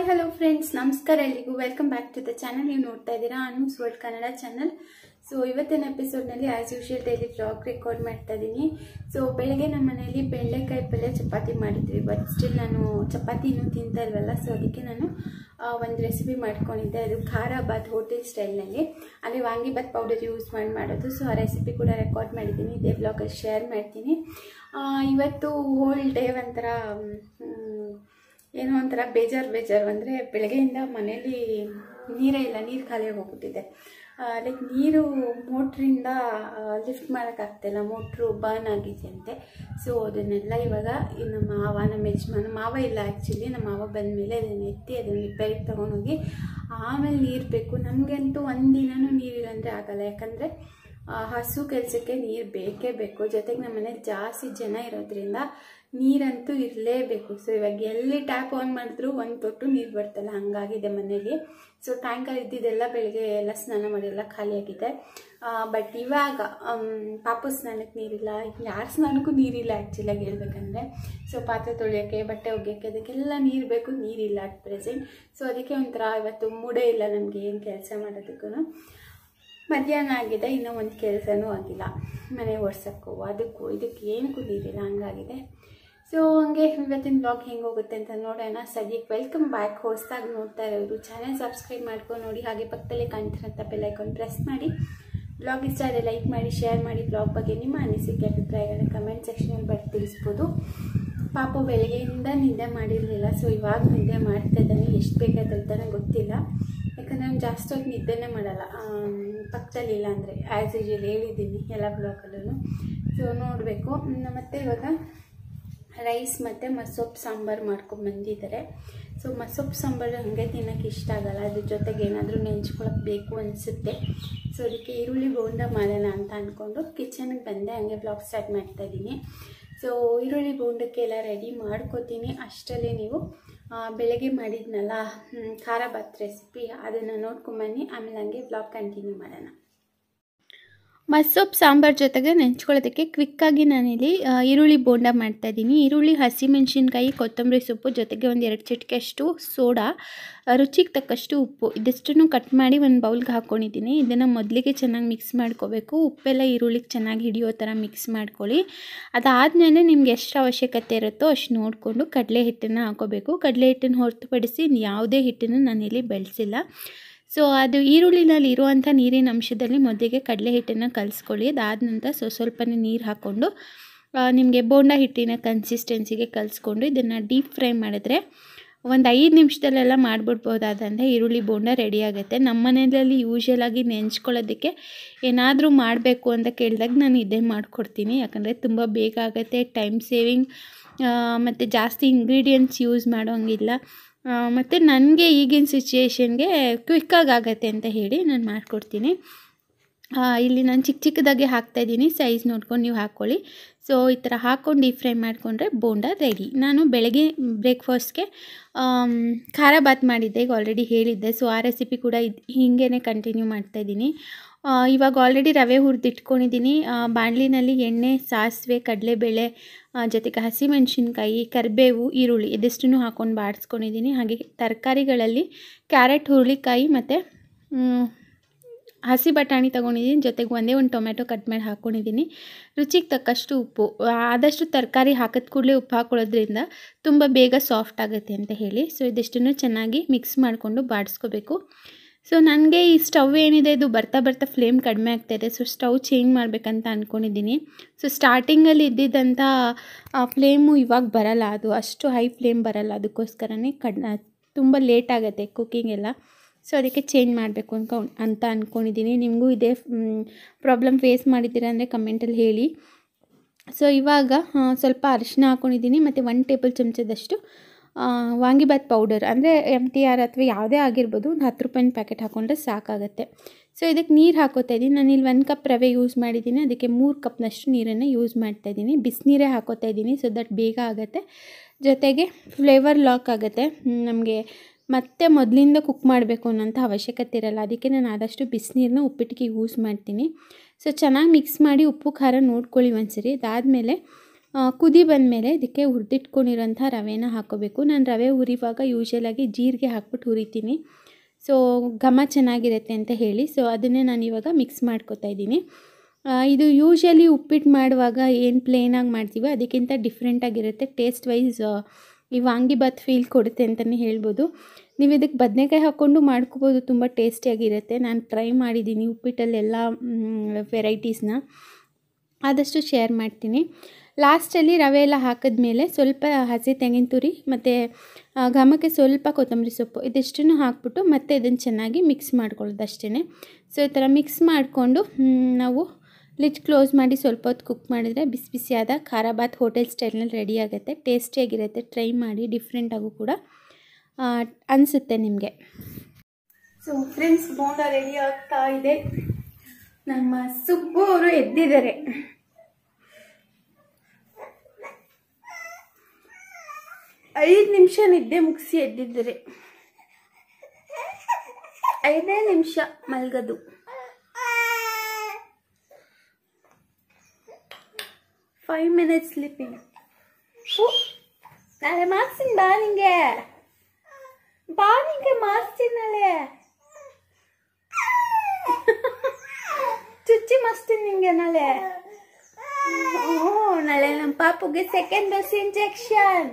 Hello friends ನಮಸ್ಕಾರ ಎಲ್ರಿಗೂ welcome back to the channel ನೀವು ನೋಡ್ತಾ ಇದ್ದೀರಾ Anu's world Kannada channel so ಇವತ್ತಿನ ಎಪಿಸೋಡ್ನಲ್ಲಿ as usual daily vlog record ಮಾಡ್ತಾ ಇದ್ದೀನಿ ಸೊ ಬೆಳಗ್ಗೆ ನಮ್ಮ ಮನೆಯಲ್ಲಿ ಬೆಂಡೆಕಾಯಿ ಪಲ್ಯ ಚಪಾತಿ ಮಾಡಿದ್ವಿ ಬಟ್ ಸ್ಟಿಲ್ ನಾನು ಚಪಾತಿ ಇನ್ನೂ ತಿಂತಾ ಇಲ್ವಲ್ಲ ಸೊ ಅದಕ್ಕೆ ನಾನು ಒಂದು ರೆಸಿಪಿ ಮಾಡ್ಕೊಂಡಿದ್ದೆ ಅದು ಖಾರ ಬಾತ್ ಹೋಟೆಲ್ ಸ್ಟೈಲ್ನಲ್ಲಿ ಅಲ್ಲಿ ವಾಂಗಿಬಾತ್ ಪೌಡರ್ ಯೂಸ್ ಮಾಡಿ ಮಾಡೋದು ಸೊ ಆ ರೆಸಿಪಿ ಕೂಡ ರೆಕಾರ್ಡ್ ಮಾಡಿದ್ದೀನಿ ಇದೇ ಬ್ಲಾಗಲ್ಲಿ ಶೇರ್ ಮಾಡ್ತೀನಿ ಆ, ಇವತ್ತು ಹೋಲ್ ಡೇ ಒಂಥರ ಮ್, ಏನೋ ಒಂಥರ ಬೇಜಾರು ಬೇಜಾರು ಅಂದರೆ ಬೆಳಗ್ಗೆಯಿಂದ ಮನೇಲಿ ನೀರೇ ಇಲ್ಲ ನೀರು ಖಾಲಿ ಹೋಗ್ಬಿಟ್ಟಿದೆ ಲೈಕ್ ನೀರು ಮೋಟ್ರಿಂದ ಲಿಫ್ಟ್ ಮಾಡೋಕ್ಕಾಗ್ತಿಲ್ಲ ಮೋಟ್ರು ಬರ್ನ್ ಆಗಿದೆಯಂತೆ ಸೊ ಅದನ್ನೆಲ್ಲ ಇವಾಗ ಈ ನಮ್ಮ ಮಾವ ನಮ್ಮ ಯಜಮಾನ ಮಾವ ಇಲ್ಲ ಆ್ಯಕ್ಚುಲಿ ನಮ್ಮ ಮಾವ ಬಂದಮೇಲೆ ಅದನ್ನು ಎತ್ತಿ ಅದನ್ನು ರಿಪೇರಿಗೆ ತೊಗೊಂಡೋಗಿ ಆಮೇಲೆ ನೀರು ಬೇಕು ನಮಗಂತೂ ಒಂದಿನನೂ ನೀರಿಲ್ಲ ಅಂದರೆ ಆಗಲ್ಲ ಯಾಕಂದರೆ ಆ, ಹಸು ಕೆಲಸಕ್ಕೆ ನೀರು ಬೇಕೇ ಬೇಕು ಜೊತೆಗೆ ನಮ್ಮ ಮನೇಲಿ ಜಾಸ್ತಿ ಜನ ಇರೋದ್ರಿಂದ ನೀರಂತೂ ಇರಲೇಬೇಕು ಸೊ ಇವಾಗ ಎಲ್ಲಿ ಟ್ಯಾಪ್ ಆನ್ ಮಾಡಿದ್ರು ಒಂದು ತೊಟ್ಟು ನೀರು ಬರ್ತಲ್ಲ ಹಂಗಾಗಿದೆ ಮನೇಲಿ ಸೊ ಟ್ಯಾಂಕಲ್ಲಿ ಇದ್ದಿದ್ದೆಲ್ಲ ಬೆಳಗ್ಗೆ ಎಲ್ಲ ಸ್ನಾನ ಮಾಡಿ ಎಲ್ಲ ಖಾಲಿಯಾಗಿದೆ ಬಟ್ ಇವಾಗ ಆಮ್, ಪಾಪು ಸ್ನಾನಕ್ಕೆ ನೀರಿಲ್ಲ ಯಾರ ಸ್ನಾನಕ್ಕೂ ನೀರಿಲ್ಲ ಆ್ಯಕ್ಚುಲಾಗಿ ಹೇಳ್ಬೇಕಂದ್ರೆ ಸೊ ಪಾತ್ರೆ ತೊಳೆಯೋಕ್ಕೆ ಬಟ್ಟೆ ಒಗೆಯೋಕ್ಕೆ ಅದಕ್ಕೆಲ್ಲ ನೀರು ಬೇಕು ನೀರಿಲ್ಲ ಅಟ್ ಪ್ರೆಸೆಂಟ್ ಸೊ ಅದಕ್ಕೆ ಒಂಥರ ಇವತ್ತು ಮೂಡೇ ಇಲ್ಲ ನಮಗೆ ಏನು ಕೆಲಸ ಮಾಡೋದಕ್ಕೂ ಮಧ್ಯಾಹ್ನ ಆಗಿದೆ ಇನ್ನೂ ಒಂದು ಕೆಲಸನೂ ಆಗಿಲ್ಲ ಮನೆ ಒರ್ಸೋಕ್ಕೂ ಅದಕ್ಕೂ ಇದಕ್ಕೆ ಏನಕ್ಕೂ ನೀರಿಲ್ಲ ಹಂಗಾಗಿದೆ ಸೊ ಹಂಗೆ ಇವತ್ತಿನ ಬ್ಲಾಗ್ ಹೆಂಗೆ ಹೋಗುತ್ತೆ ಅಂತ ನೋಡೋಣ ಸದ್ಯಕ್ಕೆ ವೆಲ್ಕಮ್ ಬ್ಯಾಕ್ ಹೊಸ್ದಾಗಿ ನೋಡ್ತಾ ಇರೋರು ಚಾನಲ್ ಸಬ್ಸ್ಕ್ರೈಬ್ ಮಾಡ್ಕೊಂಡು ನೋಡಿ ಹಾಗೆ ಪಕ್ಕದಲ್ಲೇ ಕಾಣ್ತಿರೋಂಥ ಬೆಲ್ ಐಕಾನ್ ಪ್ರೆಸ್ ಮಾಡಿ ಬ್ಲಾಗ್ ಇಷ್ಟ ಆದರೆ ಲೈಕ್ ಮಾಡಿ ಶೇರ್ ಮಾಡಿ ಬ್ಲಾಗ್ ಬಗ್ಗೆ ನಿಮ್ಮ ಅನಿಸಿಕೆ ಅಭಿಪ್ರಾಯಗಳನ್ನ ಕಮೆಂಟ್ ಸೆಕ್ಷನಲ್ಲಿ ಬರೆದು ತಿಳಿಸ್ಬೋದು ಪಾಪು ಬೆಳಗ್ಗೆಯಿಂದ ನಿದ್ದೆ ಮಾಡಿರಲಿಲ್ಲ ಸೊ ಇವಾಗ ನಿದ್ದೆ ಮಾಡ್ತಾ ಇದ್ದಾನೆ ಎಷ್ಟು ಬೇಕಾದ್ರೆ ಗೊತ್ತಿಲ್ಲ ಯಾಕಂದರೆ ನಾನು ಜಾಸ್ತಿ ಹೊತ್ತು ನಿದ್ದೆನೇ ಮಾಡಲ್ಲ ಆಮ್, ಪಕ್ಕದಲ್ಲಿ ಇಲ್ಲ ಅಂದರೆ ಆ್ಯಸ್ ಯೂಶುವಲ್ ಹೇಳಿದ್ದೀನಿ ಎಲ್ಲ ಬ್ಲಾಗಲ್ಲೂ ಸೊ ನೋಡಬೇಕು ಮತ್ತು ಇವಾಗ ರೈಸ್ ಮತ್ತು ಮಸೊಪ್ಪು ಸಾಂಬಾರು ಮಾಡ್ಕೊಂಡು ಬಂದಿದ್ದಾರೆ ಸೊ ಮಸೊಪ್ಪು ಸಾಂಬಾರು ಹಾಗೆ ತಿನ್ನೋಕ್ಕೆ ಇಷ್ಟ ಆಗಲ್ಲ ಅದ್ರ ಜೊತೆಗೆ ಏನಾದರೂ ನೆಂಚ್ಕೊಳಕ್ಕೆ ಬೇಕು ಅನಿಸುತ್ತೆ ಸೊ ಅದಕ್ಕೆ ಈರುಳ್ಳಿ ಬೋಂಡ ಮಾಡೋಣ ಅಂತ ಅಂದ್ಕೊಂಡು ಕಿಚನ್ಗೆ ಬಂದೆ ಹಂಗೆ ಬ್ಲಾಗ್ ಸ್ಟಾರ್ಟ್ ಮಾಡ್ತಾ ಇದ್ದೀನಿ ಸೊ ಈರುಳ್ಳಿ ಬೋಂಡಕ್ಕೆಲ್ಲ ರೆಡಿ ಮಾಡ್ಕೋತೀನಿ ಅಷ್ಟರಲ್ಲಿ ನೀವು ಆ, ಬೆಳಗ್ಗೆ ಮಾಡಿದ್ನಲ್ಲ ಹ್ಮ್, ಖಾರ ಬಾತ್ ರೆಸಿಪಿ ಅದನ್ನು ನೋಡ್ಕೊಂಬನ್ನಿ ಆಮೇಲೆ ಹಂಗೆ ಬ್ಲಾಗ್ ಕಂಟಿನ್ಯೂ ಮಾಡೋಣ ಮಸೊಪ್ಪು ಸಾಂಬಾರು ಜೊತೆಗೆ ನೆಂಚ್ಕೊಳ್ಳೋದಕ್ಕೆ ಕ್ವಿಕ್ಕಾಗಿ ನಾನಿಲ್ಲಿ ಆ, ಈರುಳ್ಳಿ ಬೋಂಡ ಮಾಡ್ತಾಯಿದ್ದೀನಿ ಈರುಳ್ಳಿ ಹಸಿಮೆಣಸಿನ್ಕಾಯಿ ಕೊತ್ತಂಬರಿ ಸೊಪ್ಪು ಜೊತೆಗೆ ಒಂದು ಎರಡು ಚಿಟಿಕೆಯಷ್ಟು ಸೋಡಾ ಆ, ರುಚಿಗೆ ತಕ್ಕಷ್ಟು ಉಪ್ಪು ಇದಿಷ್ಟನ್ನು ಕಟ್ ಮಾಡಿ ಒಂದು ಬೌಲ್ಗೆ ಹಾಕ್ಕೊಂಡಿದ್ದೀನಿ ಇದನ್ನು ಮೊದಲಿಗೆ ಚೆನ್ನಾಗಿ ಮಿಕ್ಸ್ ಮಾಡ್ಕೋಬೇಕು ಉಪ್ಪೆಲ್ಲ ಈರುಳ್ಳಿಗೆ ಚೆನ್ನಾಗಿ ಹಿಡಿಯೋ ಥರ ಮಿಕ್ಸ್ ಮಾಡ್ಕೊಳ್ಳಿ ಅದಾದಮೇಲೆ ನಿಮ್ಗೆ ಎಷ್ಟು ಅವಶ್ಯಕತೆ ಇರುತ್ತೋ ಅಷ್ಟು ನೋಡಿಕೊಂಡು ಕಡಲೆ ಹಿಟ್ಟನ್ನು ಹಾಕೋಬೇಕು ಕಡಲೆ ಹಿಟ್ಟನ್ನು ಹೊರತುಪಡಿಸಿ ಯಾವುದೇ ಹಿಟ್ಟನ್ನು ನಾನಿಲ್ಲಿ ಬೆಳೆಸಿಲ್ಲ ಸೊ ಅದು ಈರುಳ್ಳಿನಲ್ಲಿ ಇರುವಂಥ ನೀರಿನ ಅಂಶದಲ್ಲಿ ಮೊದಲಿಗೆ ಕಡಲೆ ಹಿಟ್ಟನ್ನು ಕಲಿಸ್ಕೊಳ್ಳಿ ಅದಾದ ನಂತರ ಸೊ ಸ್ವಲ್ಪನೇ ನೀರು ಹಾಕ್ಕೊಂಡು ನಿಮಗೆ ಬೋಂಡ ಹಿಟ್ಟಿನ ಕನ್ಸಿಸ್ಟೆನ್ಸಿಗೆ ಕಲಿಸ್ಕೊಂಡು ಇದನ್ನು ಡೀಪ್ ಫ್ರೈ ಮಾಡಿದ್ರೆ ಒಂದು ಐದು ನಿಮಿಷದಲ್ಲೆಲ್ಲ ಮಾಡಿಬಿಡ್ಬೋದಾದಂಥ ಈರುಳ್ಳಿ ಬೋಂಡ ರೆಡಿ ಆಗುತ್ತೆ ನಮ್ಮ ಮನೆಯಲ್ಲಿ ಯೂಶ್ವಲಾಗಿ ನೆಂಚ್ಕೊಳ್ಳೋದಕ್ಕೆ ಏನಾದರೂ ಮಾಡಬೇಕು ಅಂತ ಕೇಳಿದಾಗ ನಾನು ಇದೇ ಮಾಡಿಕೊಡ್ತೀನಿ ಯಾಕಂದರೆ ತುಂಬ ಬೇಗ ಆಗುತ್ತೆ ಟೈಮ್ ಸೇವಿಂಗ್ ಮತ್ತು ಜಾಸ್ತಿ ಇಂಗ್ರೀಡಿಯೆಂಟ್ಸ್ ಯೂಸ್ ಮಾಡೋಂಗಿಲ್ಲ ಮತ್ತು ನನಗೆ ಈಗಿನ ಸಿಚುಯೇಷನ್ಗೆ ಕ್ವಿಕ್ಕಾಗಿ ಆಗತ್ತೆ ಅಂತ ಹೇಳಿ ನಾನು ಮಾಡಿಕೊಡ್ತೀನಿ ಆ, ಇಲ್ಲಿ ನಾನು ಚಿಕ್ಕ ಚಿಕ್ಕದಾಗೆ ಹಾಕ್ತಾಯಿದ್ದೀನಿ ಸೈಜ್ ನೋಡ್ಕೊಂಡು ನೀವು ಹಾಕ್ಕೊಳ್ಳಿ ಸೊ ಈ ಥರ ಹಾಕ್ಕೊಂಡು ಡೀಪ್ ಫ್ರೈ ಮಾಡಿಕೊಂಡ್ರೆ ಬೋಂಡ ರೆಡಿ ನಾನು ಬೆಳಗ್ಗೆ ಬ್ರೇಕ್ಫಾಸ್ಟ್ಗೆ ಖಾರ ಬಾತ್ ಮಾಡಿದ್ದೆ ಈಗ ಆಲ್ರೆಡಿ ಹೇಳಿದ್ದೆ ಸೊ ಆ ರೆಸಿಪಿ ಕೂಡ ಇದು ಹೀಗೇ ಕಂಟಿನ್ಯೂ ಮಾಡ್ತಾಯಿದ್ದೀನಿ ಇವಾಗ ಆಲ್ರೆಡಿ ರವೆ ಹುರಿದಿಟ್ಕೊಂಡಿದ್ದೀನಿ ಬಾಣಲಿನಲ್ಲಿ ಎಣ್ಣೆ ಸಾಸಿವೆ ಕಡಲೆಬೇಳೆ ಆ, ಜೊತೆಗೆ ಹಸಿಮೆಣಸಿನ್ಕಾಯಿ ಕರಿಬೇವು ಈರುಳ್ಳಿ ಇದಿಷ್ಟನ್ನು ಹಾಕ್ಕೊಂಡು ಬಾಡಿಸ್ಕೊಂಡಿದ್ದೀನಿ ಹಾಗೆ ತರಕಾರಿಗಳಲ್ಲಿ ಕ್ಯಾರೆಟ್ ಹುರುಳಿಕಾಯಿ ಮತ್ತು ಹಸಿ ಬಟಾಣಿ ತೊಗೊಂಡಿದ್ದೀನಿ ಜೊತೆಗೆ ಒಂದೇ ಒಂದು ಟೊಮೆಟೊ ಕಟ್ ಮಾಡಿ ಹಾಕ್ಕೊಂಡಿದ್ದೀನಿ ರುಚಿಗೆ ತಕ್ಕಷ್ಟು ಉಪ್ಪು ಆದಷ್ಟು ತರಕಾರಿ ಹಾಕಿದ ಕೂಡಲೇ ಉಪ್ಪು ಹಾಕೊಳ್ಳೋದ್ರಿಂದ ತುಂಬ ಬೇಗ ಸಾಫ್ಟ್ ಆಗುತ್ತೆ ಅಂತ ಹೇಳಿ ಸೊ ಇದಿಷ್ಟನ್ನು ಚೆನ್ನಾಗಿ ಮಿಕ್ಸ್ ಮಾಡಿಕೊಂಡು ಬಾಡಿಸ್ಕೋಬೇಕು ಸೊ ನನಗೆ ಈ ಸ್ಟವ್ ಏನಿದೆ ಇದು ಬರ್ತಾ ಬರ್ತಾ ಫ್ಲೇಮ್ ಕಡಿಮೆ ಆಗ್ತಾಯಿದೆ ಸೊ ಸ್ಟವ್ ಚೇಂಜ್ ಮಾಡಬೇಕಂತ ಅಂದ್ಕೊಂಡಿದ್ದೀನಿ ಸೊ ಸ್ಟಾರ್ಟಿಂಗಲ್ಲಿ ಇದ್ದಿದ್ದಂಥ ಫ್ಲೇಮು ಇವಾಗ ಬರಲ್ಲ ಅದು ಅಷ್ಟು ಹೈ ಫ್ಲೇಮ್ ಬರಲ್ಲ ಅದಕ್ಕೋಸ್ಕರನೇ ಕಡ್ ತುಂಬ ಲೇಟ್ ಆಗುತ್ತೆ ಕುಕ್ಕಿಂಗ್ ಎಲ್ಲ ಸೊ ಅದಕ್ಕೆ ಚೇಂಜ್ ಮಾಡಬೇಕು ಅನ್ಕೊ ಅಂತ ಅಂದ್ಕೊಂಡಿದ್ದೀನಿ ನಿಮಗೂ ಇದೇ ಪ್ರಾಬ್ಲಮ್ ಫೇಸ್ ಮಾಡಿದ್ದೀರಾ ಅಂದರೆ ಕಮೆಂಟಲ್ಲಿ ಹೇಳಿ ಸೊ ಇವಾಗ ಆ, ಸ್ವಲ್ಪ ಅರಿಶಿನ ಹಾಕ್ಕೊಂಡಿದ್ದೀನಿ ಮತ್ತು ಒನ್ ಟೇಬಲ್ ಚಮಚದಷ್ಟು ಆ, ವಾಂಗಿಬಾತ್ ಪೌಡರ್ ಅಂದರೆ ಎಮ್ ಟಿ ಆರ್ ಅಥವಾ ಯಾವುದೇ ಆಗಿರ್ಬೋದು ಒಂದು ಹತ್ತು ರೂಪಾಯಿನ ಪ್ಯಾಕೆಟ್ ಹಾಕ್ಕೊಂಡ್ರೆ ಸಾಕಾಗುತ್ತೆ ಸೊ ಇದಕ್ಕೆ ನೀರು ಹಾಕೋತಾ ಇದ್ದೀನಿ ನಾನು ಇಲ್ಲಿ ಒಂದು ಕಪ್ ರವೆ ಯೂಸ್ ಮಾಡಿದ್ದೀನಿ ಅದಕ್ಕೆ ಮೂರು ಕಪ್ನಷ್ಟು ನೀರನ್ನು ಯೂಸ್ ಮಾಡ್ತಾ ಇದ್ದೀನಿ ಬಿಸಿನೀರೇ ಹಾಕೋತಾ ಇದ್ದೀನಿ ಸೊ ದಟ್ ಬೇಗ ಆಗುತ್ತೆ ಜೊತೆಗೆ ಫ್ಲೇವರ್ ಲಾಕ್ ಆಗುತ್ತೆ ನಮಗೆ ಮತ್ತೆ ಮೊದಲಿಂದ ಕುಕ್ ಮಾಡಬೇಕು ಅನ್ನೋಂಥ ಅವಶ್ಯಕತೆ ಇರಲ್ಲ ಅದಕ್ಕೆ ನಾನು ಆದಷ್ಟು ಬಿಸಿನೀರನ್ನ ಉಪ್ಪಿಟ್ಟಿಗೆ ಯೂಸ್ ಮಾಡ್ತೀನಿ ಸೊ ಚೆನ್ನಾಗಿ ಮಿಕ್ಸ್ ಮಾಡಿ ಉಪ್ಪು ಖಾರ ನೋಡ್ಕೊಳ್ಳಿ ಒಂದ್ಸರಿ ಅದಾದಮೇಲೆ ಆ, ಕುದಿ ಬಂದಮೇಲೆ ಇದಕ್ಕೆ ಹುರಿದಿಟ್ಕೊಂಡಿರೋಂಥ ರವೆನ ಹಾಕೋಬೇಕು ನಾನು ರವೆ ಹುರಿವಾಗ ಯೂಶಲಾಗಿ ಜೀರಿಗೆ ಹಾಕ್ಬಿಟ್ಟು ಹುರಿತೀನಿ ಸೊ ಘಮ ಚೆನ್ನಾಗಿರುತ್ತೆ ಅಂತ ಹೇಳಿ ಸೊ ಅದನ್ನೇ ನಾನು ಇವಾಗ ಮಿಕ್ಸ್ ಮಾಡ್ಕೊತಾ ಇದ್ದೀನಿ ಆ, ಇದು ಯೂಶಲಿ ಉಪ್ಪಿಟ್ಟು ಮಾಡುವಾಗ ಏನು ಪ್ಲೇನಾಗಿ ಮಾಡ್ತೀವಿ ಅದಕ್ಕಿಂತ ಡಿಫ್ರೆಂಟಾಗಿರುತ್ತೆ ಟೇಸ್ಟ್ ವೈಸ್ ಈ ವಾಂಗಿಬಾತ್ ಫೀಲ್ ಕೊಡುತ್ತೆ ಅಂತಲೇ ಹೇಳ್ಬೋದು ನೀವು ಇದಕ್ಕೆ ಬದನೆಕಾಯಿ ಹಾಕ್ಕೊಂಡು ಮಾಡ್ಕೋಬೋದು ತುಂಬ ಟೇಸ್ಟಿಯಾಗಿರುತ್ತೆ ನಾನು ಟ್ರೈ ಮಾಡಿದ್ದೀನಿ ಉಪ್ಪಿಟ್ಟಲ್ಲೆಲ್ಲ ವೆರೈಟೀಸ್ನ ಆದಷ್ಟು ಶೇರ್ ಮಾಡ್ತೀನಿ ಲಾಸ್ಟಲ್ಲಿ ರವೆ ಎಲ್ಲ ಹಾಕಿದ್ಮೇಲೆ ಸ್ವಲ್ಪ ಹಸಿ ತೆಂಗಿನ ತುರಿ ಮತ್ತು ಘಮಕ್ಕೆ ಸ್ವಲ್ಪ ಕೊತ್ತಂಬರಿ ಸೊಪ್ಪು ಇದಿಷ್ಟನ್ನು ಹಾಕ್ಬಿಟ್ಟು ಮತ್ತೆ ಇದನ್ನು ಚೆನ್ನಾಗಿ ಮಿಕ್ಸ್ ಮಾಡ್ಕೊಳ್ಳೋದು ಅಷ್ಟೇ ಸೊ ಈ ಥರ ಮಿಕ್ಸ್ ಮಾಡಿಕೊಂಡು ನಾವು ಲಿಡ್ ಕ್ಲೋಸ್ ಮಾಡಿ ಸ್ವಲ್ಪ ಹೊತ್ತು ಕುಕ್ ಮಾಡಿದರೆ ಬಿಸಿ ಬಿಸಿಯಾದ ಖಾರ ಬಾತ್ ಹೋಟೆಲ್ ಸ್ಟೈಲ್ನಲ್ಲಿ ರೆಡಿ ಆಗುತ್ತೆ ಟೇಸ್ಟಿಯಾಗಿರುತ್ತೆ ಟ್ರೈ ಮಾಡಿ ಡಿಫ್ರೆಂಟಾಗೂ ಕೂಡ ಅನಿಸುತ್ತೆ ನಿಮಗೆ ಸೊ ಫ್ರೆಂಡ್ಸ್ ಬೋಂಡ ರೆಡಿ ಆಗ್ತಾ ಇದೆ ನಮ್ಮ ಸುಬ್ಬು ಅವರು ಎದ್ದಿದ್ದಾರೆ ಐದು ನಿಮಿಷ ನಿದ್ದೆ ಮುಗಿಸಿ ಎದ್ದಿದ್ದಾರೆ ಐದೇ ನಿಮಿಷ ಮಲ್ಗದು ಫೈವ್ ಮಿನಿಟ್ಸ್ ಸ್ಲೀಪಿಂಗ್ ನಾಳೆ ಮಾಡ್ತೀನಿ ಬಾ ನಿಂಗೆ ಬಾ ನಿಂಗೆ ಮಾಡ್ತೀನಿ ನಾಳೆ ಚುಚ್ಚಿ ಮಸ್ತೀನಿ ನಿಂಗೆ ನಾಳೆ ಓ ನಾಳೆ ನಮ್ಮ ಪಾಪುಗೆ ಸೆಕೆಂಡ್ ಡೋಸ್ ಇಂಜೆಕ್ಷನ್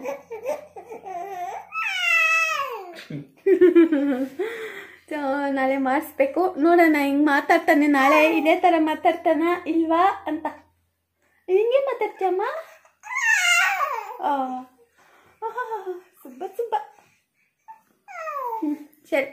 ಸೊ ನಾಳೆ ಮಾಡಿಸ್ಬೇಕು ನೋಡೋಣ ಹಿಂಗೆ ಮಾತಾಡ್ತಾನೆ ನಾಳೆ ಇದೇ ಥರ ಮಾತಾಡ್ತಾನ ಇಲ್ವಾ ಅಂತ ಹಿಂಗೆ ಮಾತಾಡ್ತೀಯಮ್ಮ ಆ, ಆಹಾ, ಸುಬ್ಬ ಸುಬ್ಬ ಹ್ಮ್, ಸರಿ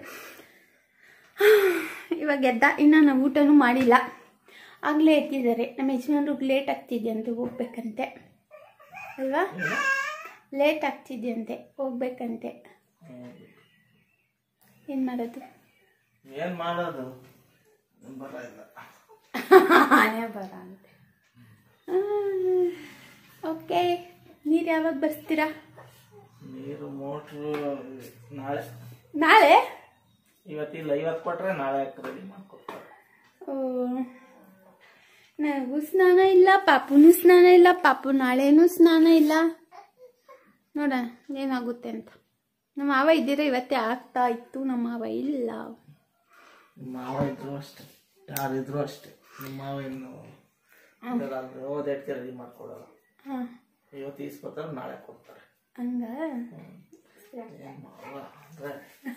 ಇವಾಗ ಎದ್ದ ಇನ್ನು ನಾವು ಊಟನೂ ಮಾಡಿಲ್ಲ ಆಗಲೇ ಎತ್ತಿದ್ದಾರೆ ನಮ್ಮ ಯಜಮಾನ್ರಿಗೆ ಲೇಟ್ ಆಗ್ತಿದೆಯಂತೆ ಹೋಗ್ಬೇಕಂತೆ ಅಲ್ವಾ ಲೇಟ್ ಆಗ್ತಿದೆಯಂತೆ ಹೋಗ್ಬೇಕಂತೆ ಏನು ಮಾಡೋದು ಏನ್ ಮಾಡೋದು ಬರ ಇಲ್ಲ ಆನೆ ಬರ ಅಂತೆ ಓಕೆ ನೀರು ಯಾವಾಗ ಬರ್ಸ್ತೀರಾ ನೀರು ಮೋಟ್ರು ನಾಳೆ ನಾಳೆ ಇವತ್ತಿಲ್ಲ ಇವತ್ತು ಕೊಟ್ರೆ ನಾಳೆ ರೆಡಿ ಮಾಡ್ಕೊಡ್ತಾರೆ ಓ, ನನಗೂ ಸ್ನಾನ ಇಲ್ಲ ಪಾಪುನೂ ಸ್ನಾನ ಇಲ್ಲ ಪಾಪು ನಾಳೆನೂ ಸ್ನಾನ ಇಲ್ಲ ನೋಡ ಏನಾಗುತ್ತೆ ಅಂತ ನಮ್ಮ ಮಾವ ಇದ್ದಿದ್ರೆ ಇವತ್ತೇ ಆಗ್ತಾ ಇತ್ತು ನಮ್ಮ ಮಾವ ಇಲ್ಲ ನಿಮ್ಮ ಮಾವ ಇದ್ರು ಅಷ್ಟೇ ಯಾರಿದ್ರು ಅಷ್ಟೇ ನಿಮ್ಮ ಮಾವ ಇನ್ನು ಓದೇಟ್ಗೆ ರೆಡಿ ಮಾಡ್ಕೊಡಲ್ಲ ಹಾಂ ಇವತ್ತು ಈಸ್ಕೊತಾರೆ ನಾಳೆ ಕೊಡ್ತಾರೆ ಹಂಗ ಏನ್ ಮಾವ ಅಂದ್ರೆ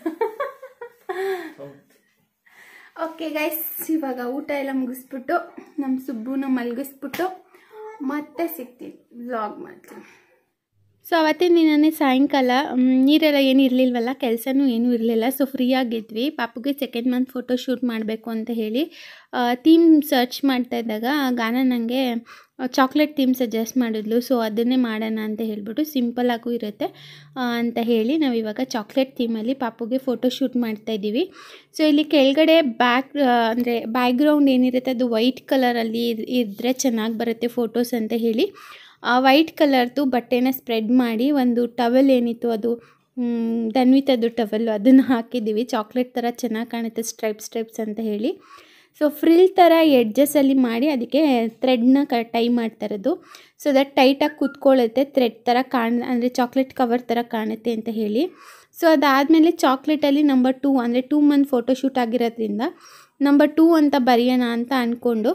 ಹೌದು. ಓಕೆ ಗೈಸ್ ಇವಾಗ ಊಟ ಎಲ್ಲ ಮುಗಿಸ್ಬಿಟ್ಟು ನಮ್ಮ ಸುಬ್ಬುನ ಮಲಗಿಸ್ಬಿಟ್ಟು ಮತ್ತೆ ಸಿಗ್ತೀನಿ ವ್ಲಾಗ್ ಮಾಡ್ತೀನಿ ಸೊ ಅವತ್ತಿನ ದಿನನೇ ಸಾಯಂಕಾಲ ಮ್, ನೀರೆಲ್ಲ ಏನು ಇರಲಿಲ್ವಲ್ಲ ಕೆಲಸನೂ ಏನೂ ಇರಲಿಲ್ಲ ಸೊ ಫ್ರೀ ಆಗಿದ್ವಿ ಪಾಪುಗೆ ಸೆಕೆಂಡ್ ಮಂತ್ ಫೋಟೋ ಶೂಟ್ ಮಾಡಬೇಕು ಅಂತ ಹೇಳಿ ಥೀಮ್ ಸರ್ಚ್ ಮಾಡ್ತಾ ಇದ್ದಾಗ ಗಾನ ನನಗೆ ಚಾಕ್ಲೇಟ್ ಥೀಮ್ ಸಜೆಸ್ಟ್ ಮಾಡಿದ್ಲು ಸೊ ಅದನ್ನೇ ಮಾಡೋಣ ಅಂತ ಹೇಳ್ಬಿಟ್ಟು ಸಿಂಪಲ್ ಆಗೂ ಇರುತ್ತೆ ಆ, ಅಂತ ಹೇಳಿ ನಾವು ಇವಾಗ ಚಾಕ್ಲೇಟ್ ಥೀಮಲ್ಲಿ ಪಾಪುಗೆ ಫೋಟೋ ಶೂಟ್ ಮಾಡ್ತಾ ಇದ್ದೀವಿ ಸೊ ಇಲ್ಲಿ ಕೆಳಗಡೆ ಬ್ಯಾಕ್ ಅಂದರೆ ಬ್ಯಾಕ್ಗ್ರೌಂಡ್ ಏನಿರುತ್ತೆ ಅದು ವೈಟ್ ಕಲರಲ್ಲಿ ಇದ್ದರೆ ಚೆನ್ನಾಗಿ ಬರುತ್ತೆ ಫೋಟೋಸ್ ಅಂತ ಹೇಳಿ ಆ ವೈಟ್ ಕಲರ್ದು ಬಟ್ಟೆನ ಸ್ಪ್ರೆಡ್ ಮಾಡಿ ಒಂದು ಟವೆಲ್ ಏನಿತ್ತು ಅದು ಮ್, ಧನ್ವಿತದ್ದು ಟವೆಲ್ಲು ಅದನ್ನು ಹಾಕಿದ್ದೀವಿ ಚಾಕ್ಲೇಟ್ ಥರ ಚೆನ್ನಾಗಿ ಕಾಣುತ್ತೆ ಸ್ಟ್ರೈಪ್ ಸ್ಟ್ರೈಪ್ಸ್ ಅಂತ ಹೇಳಿ ಸೊ ಫ್ರಿಲ್ ಥರ ಎಡ್ಜಸಲ್ಲಿ ಮಾಡಿ ಅದಕ್ಕೆ ಥ್ರೆಡ್ನ ಕ ಟೈ ಮಾಡ್ತಾ ಇರೋದು ಸೊ ದಟ್ ಟೈಟಾಗಿ ಕುತ್ಕೊಳ್ಳುತ್ತೆ ಥ್ರೆಡ್ ಥರ ಕಾಣ್ ಅಂದರೆ ಚಾಕ್ಲೇಟ್ ಕವರ್ ಥರ ಕಾಣುತ್ತೆ ಅಂತ ಹೇಳಿ ಸೊ ಅದಾದಮೇಲೆ ಚಾಕ್ಲೇಟಲ್ಲಿ ನಂಬರ್ ಟೂ ಅಂದರೆ ಟೂ ಮಂತ್ ಫೋಟೋಶೂಟ್ ಆಗಿರೋದ್ರಿಂದ ನಂಬರ್ ಟೂ ಅಂತ ಬರೆಯೋಣ ಅಂತ ಅಂದ್ಕೊಂಡು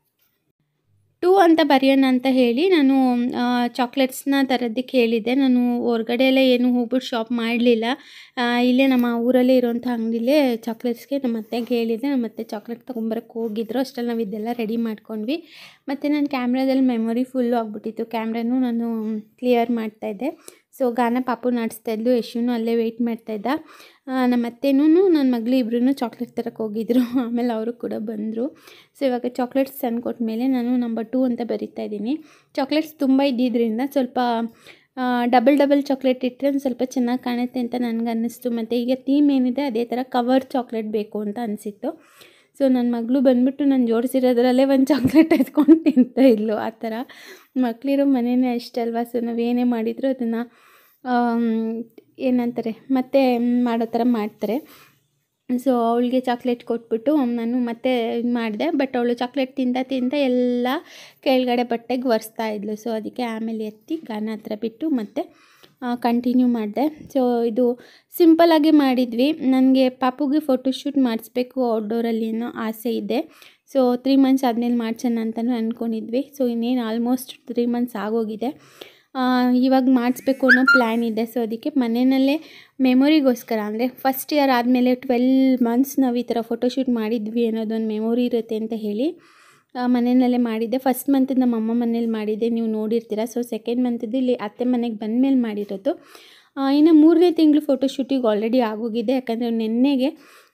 ಟೂ ಅಂತ ಬರೆಯೋಣ ಅಂತ ಹೇಳಿ ನಾನು ಚಾಕ್ಲೇಟ್ಸ್ನ ತರೋದಕ್ಕೆ ಹೇಳಿದ್ದೆ ನಾನು ಹೊರಗಡೆ ಎಲ್ಲ ಏನು ಹೋಗ್ಬಿಟ್ಟು ಶಾಪ್ ಮಾಡಲಿಲ್ಲ ಇಲ್ಲೇ ನಮ್ಮ ಊರಲ್ಲೇ ಇರೋಂಥ ಅಂಗಡಿಲೇ ಚಾಕ್ಲೇಟ್ಸ್ಗೆ ನಮ್ಮ ಅತ್ತೆಗೆ ಹೇಳಿದ್ದೆ ನಮ್ಮ ಅತ್ತೆ ಚಾಕ್ಲೇಟ್ ತೊಗೊಂಬರಕ್ಕೆ ಹೋಗಿದ್ರು ಅಷ್ಟರಲ್ಲಿ ನಾವು ಇದೆಲ್ಲ ರೆಡಿ ಮಾಡ್ಕೊಂಡ್ವಿ ಮತ್ತು ನನ್ನ ಕ್ಯಾಮ್ರಾದಲ್ಲಿ ಮೆಮೊರಿ ಫುಲ್ಲು ಆಗಿಬಿಟ್ಟಿತ್ತು ಕ್ಯಾಮ್ರಾನು ನಾನು ಕ್ಲಿಯರ್ ಮಾಡ್ತಾಯಿದ್ದೆ ಸೊ ಗಾನ ಪಾಪು ನಾಡಿಸ್ತಾ ಇದ್ಲು ಯಶುನು ಅಲ್ಲೇ ವೆಯ್ಟ್ ಮಾಡ್ತಾಯಿದ್ದ ನಮ್ಮ ಅತ್ತೆನೂ ನನ್ನ ಮಗಳು ಇಬ್ಬರೂ ಚಾಕ್ಲೇಟ್ ತರಕ್ಕೆ ಹೋಗಿದ್ರು ಆಮೇಲೆ ಅವರು ಕೂಡ ಬಂದರು ಸೊ ಇವಾಗ ಚಾಕ್ಲೇಟ್ಸ್ ತಂದು ಕೊಟ್ಮೇಲೆ ನಾನು ನಂಬರ್ ಟೂ ಅಂತ ಬರಿತಾ ಇದ್ದೀನಿ ಚಾಕ್ಲೇಟ್ಸ್ ತುಂಬ ಇದ್ದಿದ್ದರಿಂದ ಸ್ವಲ್ಪ ಡಬಲ್ ಡಬಲ್ ಚಾಕ್ಲೇಟ್ ಇಟ್ಟರೆ ಒಂದು ಸ್ವಲ್ಪ ಚೆನ್ನಾಗಿ ಕಾಣುತ್ತೆ ಅಂತ ನನಗೆ ಅನ್ನಿಸ್ತು ಮತ್ತು ಈಗ ಥೀಮ್ ಏನಿದೆ ಅದೇ ಥರ ಕವರ್ ಚಾಕ್ಲೇಟ್ ಬೇಕು ಅಂತ ಅನಿಸಿತ್ತು ಸೊ ನನ್ನ ಮಗಳು ಬಂದ್ಬಿಟ್ಟು ನಾನು ಜೋಡಿಸಿರೋದ್ರಲ್ಲೇ ಒಂದು ಚಾಕ್ಲೇಟ್ ಎತ್ಕೊಂಡು ತಿಂತಾ ಇದ್ಲು ಆ ಥರ ಮಕ್ಕಳಿರೋ ಮನೆಯೇ ಅಷ್ಟೇ ಅಲ್ವಾ ಸೊ ನಾವು ಏನೇ ಮಾಡಿದರೂ ಅದನ್ನು ಏನಂತಾರೆ ಮತ್ತೆ ಮಾಡೋ ಥರ ಮಾಡ್ತಾರೆ ಸೊ ಅವಳಿಗೆ ಚಾಕ್ಲೇಟ್ ಕೊಟ್ಬಿಟ್ಟು ನಾನು ಮತ್ತೆ ಇದು ಮಾಡಿದೆ ಬಟ್ ಅವಳು ಚಾಕ್ಲೇಟ್ ತಿಂತ ತಿಂತ ಎಲ್ಲ ಕೆಳಗಡೆ ಬಟ್ಟೆಗೆ ಒರೆಸ್ತಾ ಇದ್ಲು ಸೊ ಅದಕ್ಕೆ ಆಮೇಲೆ ಎತ್ತಿ ಗಾನ ಹತ್ರ ಬಿಟ್ಟು ಮತ್ತೆ ಕಂಟಿನ್ಯೂ ಮಾಡಿದೆ ಸೊ ಇದು ಸಿಂಪಲಾಗಿ ಮಾಡಿದ್ವಿ ನನಗೆ ಪಾಪುಗೆ ಫೋಟೋಶೂಟ್ ಮಾಡಿಸ್ಬೇಕು ಔಟ್ಡೋರಲ್ಲಿ ಅನ್ನೋ ಆಸೆ ಇದೆ ಸೊ ತ್ರೀ ಮಂತ್ಸ್ ಆದಮೇಲೆ ಮಾಡ್ಸೋಣ ಅಂತಲೂ ಅಂದ್ಕೊಂಡಿದ್ವಿ ಸೊ ಇನ್ನೇನು ಆಲ್ಮೋಸ್ಟ್ ತ್ರೀ ಮಂತ್ಸ್ ಆಗೋಗಿದೆ ಆ, ಇವಾಗ ಮಾಡಿಸ್ಬೇಕು ಅನ್ನೋ ಪ್ಲ್ಯಾನ್ ಇದೆ ಸೊ ಅದಕ್ಕೆ ಮನೆಯಲ್ಲೇ ಮೆಮೊರಿಗೋಸ್ಕರ ಅಂದರೆ ಫಸ್ಟ್ ಇಯರ್ ಆದಮೇಲೆ ಟ್ವೆಲ್ ಮಂತ್ಸ್ ನಾವು ಈ ಥರ ಫೋಟೋಶೂಟ್ ಮಾಡಿದ್ವಿ ಅನ್ನೋದೊಂದು ಮೆಮೊರಿ ಇರುತ್ತೆ ಅಂತ ಹೇಳಿ ಆ, ಮನೆಯಲ್ಲೇ ಮಾಡಿದ್ದೆ ಫಸ್ಟ್ ಮಂತ್ ನಮ್ಮ ಅಮ್ಮ ಮನೇಲಿ ಮಾಡಿದ್ದೆ ನೀವು ನೋಡಿರ್ತೀರ ಸೊ ಸೆಕೆಂಡ್ ಮಂತದ್ದು ಇಲ್ಲಿ ಅತ್ತೆ ಮನೆಗೆ ಬಂದಮೇಲೆ ಮಾಡಿರೋದು ಆ, ಇನ್ನು ಮೂರನೇ ತಿಂಗಳು ಫೋಟೋಶೂಟಿಗೆ ಆಲ್ರೆಡಿ ಆಗೋಗಿದೆ ಯಾಕಂದರೆ ನೆನ್ನೆಗೆ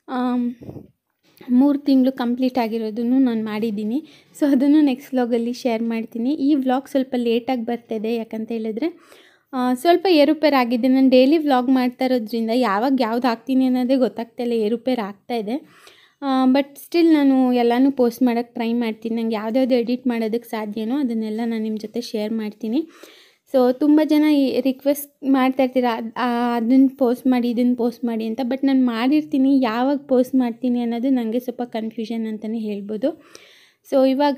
ಮೂರು ತಿಂಗಳು ಕಂಪ್ಲೀಟ್ ಆಗಿರೋದನ್ನು ನಾನು ಮಾಡಿದ್ದೀನಿ ಸೊ ಅದನ್ನು ನೆಕ್ಸ್ಟ್ ವ್ಲಾಗಲ್ಲಿ ಶೇರ್ ಮಾಡ್ತೀನಿ ಈ ವ್ಲಾಗ್ ಸ್ವಲ್ಪ ಲೇಟಾಗಿ ಬರ್ತಾಯಿದೆ ಯಾಕಂತ ಹೇಳಿದ್ರೆ ಆ, ಸ್ವಲ್ಪ ಏರುಪೇರು ಆಗಿದೆ ನಾನು ಡೈಲಿ ವ್ಲಾಗ್ ಮಾಡ್ತಾ ಇರೋದ್ರಿಂದ ಯಾವಾಗ ಯಾವ್ದು ಹಾಕ್ತೀನಿ ಅನ್ನೋದೇ ಗೊತ್ತಾಗ್ತಾಯಿಲ್ಲ ಏರುಪೇರು ಆಗ್ತಾಯಿದೆ ಬಟ್ ಸ್ಟಿಲ್ ನಾನು ಎಲ್ಲನೂ ಪೋಸ್ಟ್ ಮಾಡೋಕ್ಕೆ ಟ್ರೈ ಮಾಡ್ತೀನಿ ನಂಗೆ ಯಾವ್ದ್ಯಾವ್ದು ಎಡಿಟ್ ಮಾಡೋದಕ್ಕೆ ಸಾಧ್ಯನೋ ಅದನ್ನೆಲ್ಲ ನಾನು ನಿಮ್ಮ ಜೊತೆ ಶೇರ್ ಮಾಡ್ತೀನಿ ಸೊ ತುಂಬ ಜನ ಈ ರಿಕ್ವೆಸ್ಟ್ ಮಾಡ್ತಾ ಇರ್ತೀರ ಅದನ್ನು ಪೋಸ್ಟ್ ಮಾಡಿ ಇದನ್ನು ಪೋಸ್ಟ್ ಮಾಡಿ ಅಂತ ಬಟ್ ನಾನು ಮಾಡಿರ್ತೀನಿ ಯಾವಾಗ ಪೋಸ್ಟ್ ಮಾಡ್ತೀನಿ ಅನ್ನೋದು ನನಗೆ ಸ್ವಲ್ಪ ಕನ್ಫ್ಯೂಷನ್ ಅಂತಲೇ ಹೇಳ್ಬೋದು ಸೊ ಇವಾಗ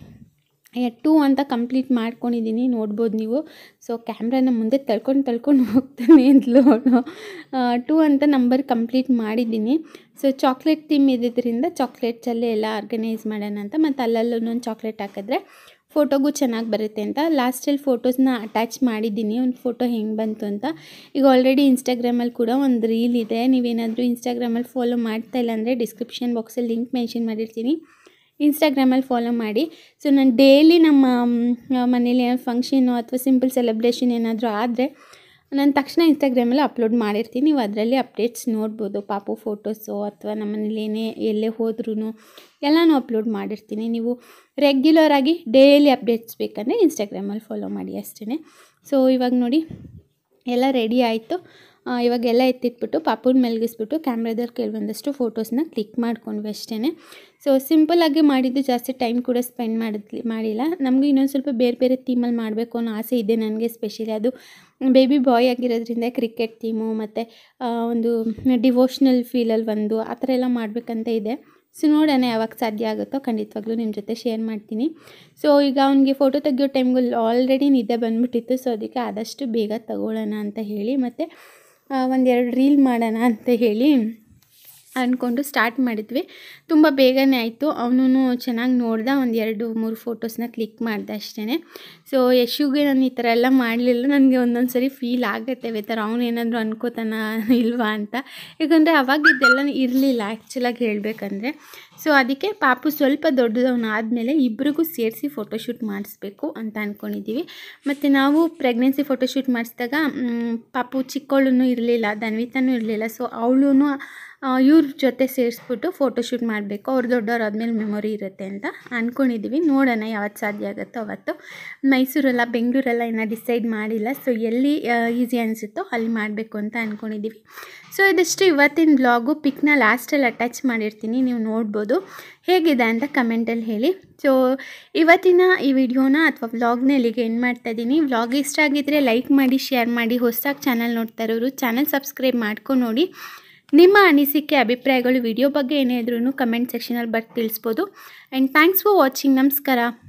ಟೂ ಅಂತ ಕಂಪ್ಲೀಟ್ ಮಾಡ್ಕೊಂಡಿದ್ದೀನಿ ನೋಡ್ಬೋದು ನೀವು ಸೊ ಕ್ಯಾಮ್ರಾನ ಮುಂದೆ ತಳ್ಕೊಂಡು ತಳ್ಕೊಂಡು ಹೋಗ್ತಾನೆ ಇದ್ಲು ಅವಳು ಟೂ ಅಂತ ನಂಬರ್ ಕಂಪ್ಲೀಟ್ ಮಾಡಿದ್ದೀನಿ ಸೊ ಚಾಕ್ಲೇಟ್ ಥೀಮ್ ಇದ್ದಿದ್ದರಿಂದ ಚಾಕ್ಲೇಟ್ಸಲ್ಲೇ ಎಲ್ಲ ಆರ್ಗನೈಸ್ ಮಾಡೋಣ ಅಂತ ಮತ್ತು ಅಲ್ಲಲ್ಲೂ ಒಂದೊಂದು ಚಾಕ್ಲೇಟ್ ಹಾಕಿದ್ರೆ ಫೋಟೋಗೂ ಚೆನ್ನಾಗಿ ಬರುತ್ತೆ ಅಂತ ಲಾಸ್ಟಲ್ಲಿ ಫೋಟೋಸ್ನ ಅಟ್ಯಾಚ್ ಮಾಡಿದ್ದೀನಿ ಒಂದು ಫೋಟೋ ಹೆಂಗೆ ಬಂತು ಅಂತ ಈಗ ಆಲ್ರೆಡಿ ಇನ್ಸ್ಟಾಗ್ರಾಮಲ್ಲಿ ಕೂಡ ಒಂದು ರೀಲ್ ಇದೆ ನೀವೇನಾದರೂ ಇನ್ಸ್ಟಾಗ್ರಾಮಲ್ಲಿ ಫಾಲೋ ಮಾಡ್ತಾ ಇಲ್ಲ ಅಂದರೆ ಡಿಸ್ಕ್ರಿಪ್ಷನ್ ಬಾಕ್ಸಲ್ಲಿ ಲಿಂಕ್ ಮೆನ್ಷನ್ ಮಾಡಿರ್ತೀನಿ ಇನ್ಸ್ಟಾಗ್ರಾಮಲ್ಲಿ ಫಾಲೋ ಮಾಡಿ ಸೊ ನಾನು ಡೈಲಿ ನಮ್ಮ ಮ್, ಮನೇಲಿ ಏನೋ ಫಂಕ್ಷನು ಅಥವಾ ಸಿಂಪಲ್ ಸೆಲೆಬ್ರೇಷನ್ ಏನಾದರೂ ಆದರೆ ನಾನು ತಕ್ಷಣ ಇನ್ಸ್ಟಾಗ್ರಾಮಲ್ಲಿ ಅಪ್ಲೋಡ್ ಮಾಡಿರ್ತೀನಿ ನೀವು ಅದರಲ್ಲಿ ಅಪ್ಡೇಟ್ಸ್ ನೋಡ್ಬೋದು ಪಾಪು ಫೋಟೋಸು ಅಥವಾ ನಮ್ಮ ಮನೇಲಿ ಏನೇ ಎಲ್ಲೇ ಹೋದ್ರೂ ಎಲ್ಲನೂ ಅಪ್ಲೋಡ್ ಮಾಡಿರ್ತೀನಿ ನೀವು ರೆಗ್ಯುಲರ್ ಆಗಿ ಡೈಲಿ ಅಪ್ಡೇಟ್ಸ್ ಬೇಕಂದರೆ ಇನ್ಸ್ಟಾಗ್ರಾಮಲ್ಲಿ ಫಾಲೋ ಮಾಡಿ ಅಷ್ಟೇ ಸೊ ಇವಾಗ ನೋಡಿ ಎಲ್ಲ ರೆಡಿ ಆಯಿತು ಇವಾಗ ಎಲ್ಲ ಎತ್ತಿಟ್ಬಿಟ್ಟು ಪಾಪುನ ಮಲಗಿಸ್ಬಿಟ್ಟು ಕ್ಯಾಮ್ರಾದಲ್ಲಿ ಕೆಲವೊಂದಷ್ಟು ಫೋಟೋಸ್ನ ಕ್ಲಿಕ್ ಮಾಡ್ಕೊಂಡ್ವಿ ಅಷ್ಟೇ ಸೊ ಸಿಂಪಲ್ಲಾಗಿ ಮಾಡಿದ್ದು ಜಾಸ್ತಿ ಟೈಮ್ ಕೂಡ ಸ್ಪೆಂಡ್ ಮಾಡಿದ್ಲಿ ಮಾಡಿಲ್ಲ ನಮಗೂ ಇನ್ನೊಂದು ಸ್ವಲ್ಪ ಬೇರೆ ಬೇರೆ ಥೀಮಲ್ಲಿ ಮಾಡಬೇಕು ಅನ್ನೋ ಆಸೆ ಇದೆ ನನಗೆ ಸ್ಪೆಷಲಿ ಅದು ಬೇಬಿ ಬಾಯ್ ಆಗಿರೋದ್ರಿಂದ ಕ್ರಿಕೆಟ್ ಥೀಮು ಮತ್ತು ಒಂದು ಡಿವೋಷ್ನಲ್ ಫೀಲಲ್ಲಿ ಒಂದು ಆ ಥರ ಎಲ್ಲ ಮಾಡಬೇಕಂತ ಇದೆ ಸೊ ನೋಡೋಣ ಯಾವಾಗ ಸಾಧ್ಯ ಆಗುತ್ತೋ ಖಂಡಿತವಾಗ್ಲೂ ನಿಮ್ಮ ಜೊತೆ ಶೇರ್ ಮಾಡ್ತೀನಿ ಸೊ ಈಗ ಅವನಿಗೆ ಫೋಟೋ ತೆಗಿಯೋ ಟೈಮ್ಗೂ ಆಲ್ರೆಡಿ ನಿದ್ದೆ ಬಂದುಬಿಟ್ಟಿತ್ತು ಸೊ ಅದಕ್ಕೆ ಆದಷ್ಟು ಬೇಗ ತಗೊಳ್ಳೋಣ ಅಂತ ಹೇಳಿ ಮತ್ತು ಒಂದೆರಡು ರೀಲ್ ಮಾಡೋಣ ಅಂತ ಹೇಳಿ ಅಂದ್ಕೊಂಡು ಸ್ಟಾರ್ಟ್ ಮಾಡಿದ್ವಿ ತುಂಬ ಬೇಗನೆ ಆಯಿತು ಅವನು ಚೆನ್ನಾಗಿ ನೋಡ್ದ ಒಂದು ಎರಡು ಮೂರು ಫೋಟೋಸ್ನ ಕ್ಲಿಕ್ ಮಾಡಿದೆ ಅಷ್ಟೇ ಸೊ ಯಶುಗೆ ನಾನು ಈ ಥರ ಎಲ್ಲ ಮಾಡಲಿಲ್ಲ ನನಗೆ ಒಂದೊಂದು ಸರಿ ಫೀಲ್ ಆಗುತ್ತೆ ವೆದರ್ ಅವನು ಏನಾದರೂ ಅನ್ಕೋತಾನ ಇಲ್ವಾ ಅಂತ ಯಾಕಂದರೆ ಅವಾಗ ಇದೆಲ್ಲ ಇರಲಿಲ್ಲ ಆ್ಯಕ್ಚುಲಾಗಿ ಹೇಳಬೇಕಂದ್ರೆ ಸೊ ಅದಕ್ಕೆ ಪಾಪು ಸ್ವಲ್ಪ ದೊಡ್ಡದವನು ಆದಮೇಲೆ ಇಬ್ರಿಗೂ ಸೇರಿಸಿ ಫೋಟೋಶೂಟ್ ಮಾಡಿಸ್ಬೇಕು ಅಂತ ಅಂದ್ಕೊಂಡಿದ್ದೀವಿ ಮತ್ತು ನಾವು ಪ್ರೆಗ್ನೆನ್ಸಿ ಫೋಟೋಶೂಟ್ ಮಾಡಿಸಿದಾಗ ಮ್, ಪಾಪು ಚಿಕ್ಕವಳು ಇರಲಿಲ್ಲ ಧನ್ವಿತಾನೂ ಇರಲಿಲ್ಲ ಸೊ ಅವಳು ಇವ್ರ ಜೊತೆ ಸೇರಿಸ್ಬಿಟ್ಟು ಫೋಟೋಶೂಟ್ ಮಾಡಬೇಕು ಅವ್ರು ದೊಡ್ಡವರಾದ್ಮೇಲೆ ಮೆಮೊರಿ ಇರುತ್ತೆ ಅಂತ ಅಂದ್ಕೊಂಡಿದ್ದೀವಿ ನೋಡೋಣ ಯಾವತ್ತು ಸಾಧ್ಯ ಆಗುತ್ತೋ ಅವತ್ತು ಮೈಸೂರಲ್ಲ ಬೆಂಗಳೂರೆಲ್ಲ ಇನ್ನೂ ಡಿಸೈಡ್ ಮಾಡಿಲ್ಲ ಸೊ ಎಲ್ಲಿ ಈಸಿ ಅನಿಸುತ್ತೋ ಅಲ್ಲಿ ಮಾಡಬೇಕು ಅಂತ ಅಂದ್ಕೊಂಡಿದ್ದೀವಿ ಸೊ ಇದಿಷ್ಟು ಇವತ್ತಿನ ಬ್ಲಾಗು ಪಿಕ್ನ ಲಾಸ್ಟಲ್ಲಿ ಅಟ್ಯಾಚ್ ಮಾಡಿರ್ತೀನಿ ನೀವು ನೋಡ್ಬೋದು ಹೇಗಿದೆ ಅಂತ ಕಮೆಂಟಲ್ಲಿ ಹೇಳಿ ಸೊ ಇವತ್ತಿನ ಈ ವಿಡಿಯೋನ ಅಥವಾ ವ್ಲಾಗ್ನ ಇಲ್ಲಿಗೆ ಎಂಡ್ ಮಾಡ್ತಾ ಇದ್ದೀನಿ ವ್ಲಾಗ್ ಇಷ್ಟ ಆಗಿದ್ದರೆ ಲೈಕ್ ಮಾಡಿ ಶೇರ್ ಮಾಡಿ ಹೊಸದಾಗಿ ಚಾನಲ್ ನೋಡ್ತಾ ಇರೋರು ಚಾನಲ್ ಸಬ್ಸ್ಕ್ರೈಬ್ ಮಾಡ್ಕೊಂಡು ನೋಡಿ ನಿಮ್ಮ ಅನಿಸಿಕೆ ಅಭಿಪ್ರಾಯಗಳು ವಿಡಿಯೋ ಬಗ್ಗೆ ಏನೇ ಇದ್ರೂ ಕಮೆಂಟ್ ಸೆಕ್ಷನಲ್ಲಿ ಬರ್ದು ತಿಳಿಸ್ಬೋದು ಆ್ಯಂಡ್ ಥ್ಯಾಂಕ್ಸ್ ಫಾರ್ ವಾಚಿಂಗ್ ನಮಸ್ಕಾರ